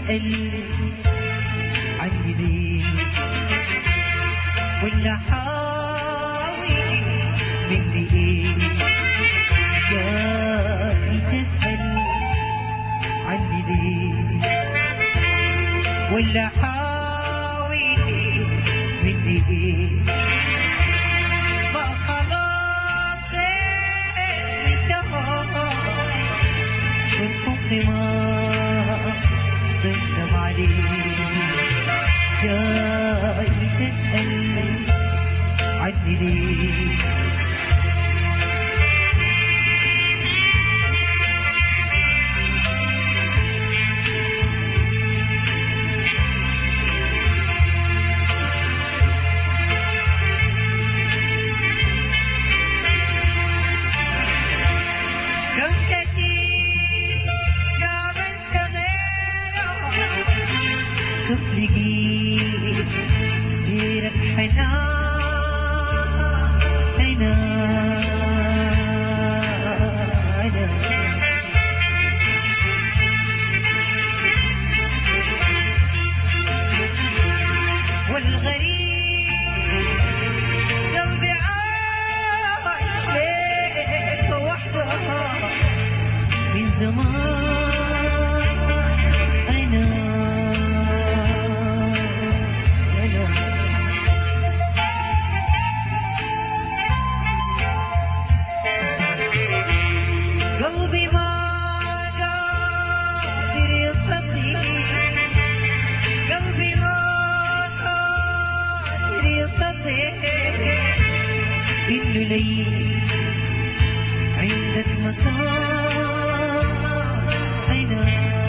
تسأل عني ليه ولا حاوي مني ايه جاي تسأل عني ليه ولا حاوي مني ايه ما خلاص انتهى والحب ما بندم عليه جاي تسأل عني ليه كم كثير قابلت غيره كم لقيت غيرك حنان حنان والغريب قلبي عايش ليك وحده من زمان أنا أنا قلبي ما قادر يصدق قلبي ما قادر يصدق إنه لي عندك مكان أنا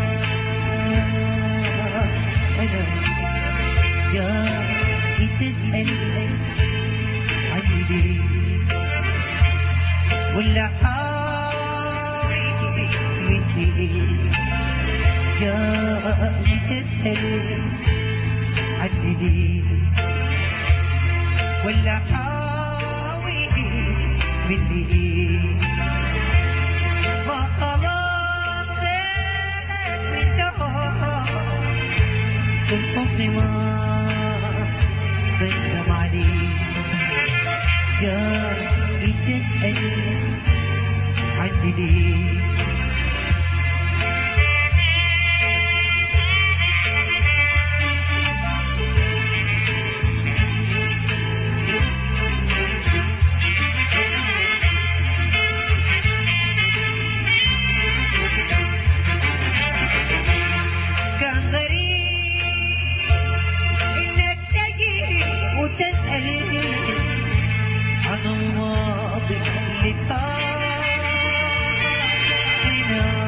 أنا جاي تسأل عني ليه ولا حاوي مني إيه جاي تسأل عني ليه ولا حاوي مني إيه ما خلاص انتهى الحب ما بندم عليه جاي تسأل عني ليه كان غريب انك تجي وتسأل عن الماضي اللي كان هنا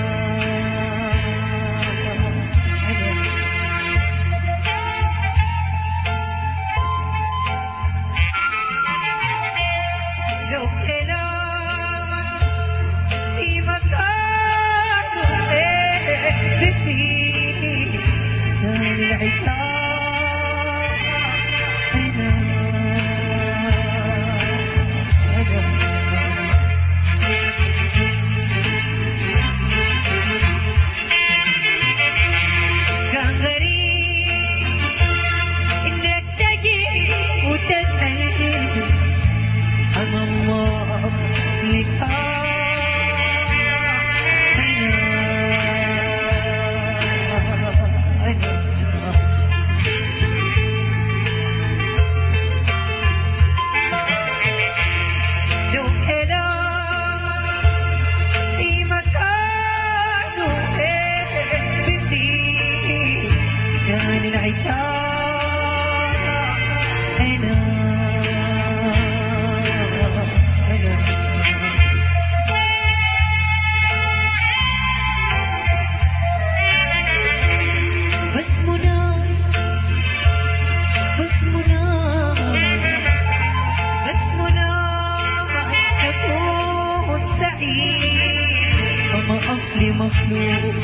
لو كلامك في مكانه ايه فيه كان العتاب هنا كان غريب انك تجي وتسأل عن الله اللي كان لو كلامك في مكانه بدي كان العتاب أنا أنا بس منى بس منى بس منى أكون سعيد أنا أصلي مخلوق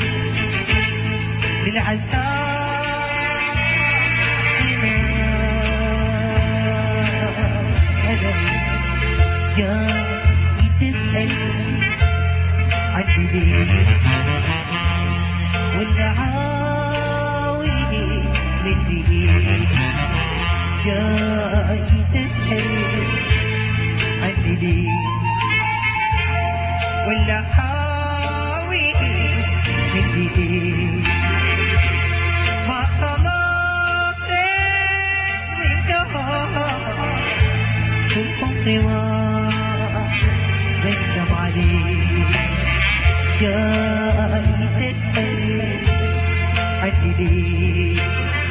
للعذاب أنا أنا جاي تسأل عني ليه ولا عاد جاي تسأل عني ليه ولا حاوي مني ايه ما طلبت منك الحب ما بندم عليه جاي تسأل عني ليه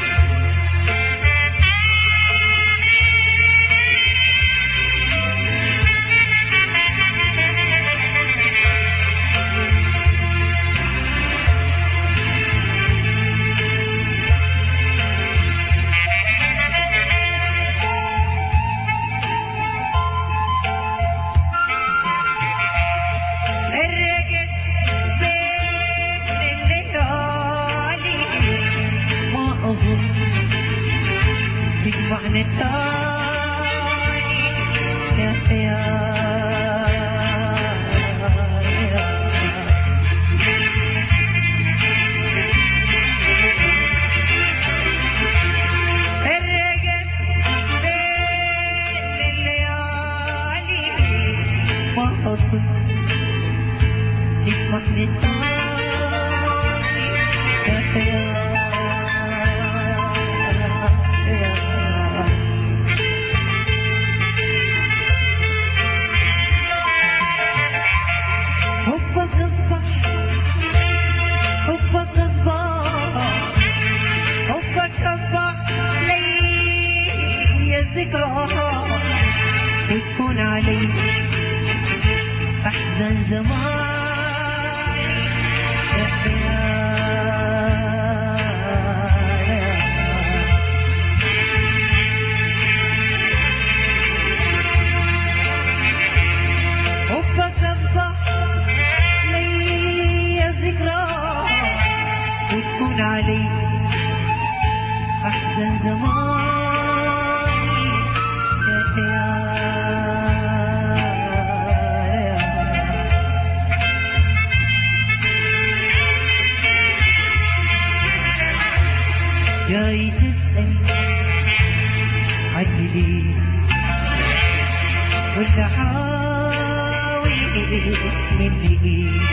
فرقت بين الليالي ما أظن تجمعنا تاني يا يا فرقت بين الليالي ما أظن تجمعنا تاني يا يا حبك أصبح حبك أصبح حبك أصبح لي ذكرى وتكون علي أحزن زماني يا حبك أصبح لي ذكرى وتكون علي أحزن زماني يا جاي تسأل عني ليه وانت حاوي مني ايه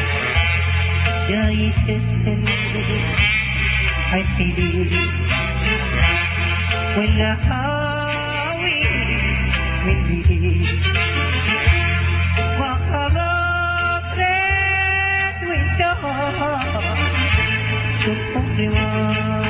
جاي تسأل عني ليه ولا حاوي مني ايه ما خلاص وانتهى شوف عمري ما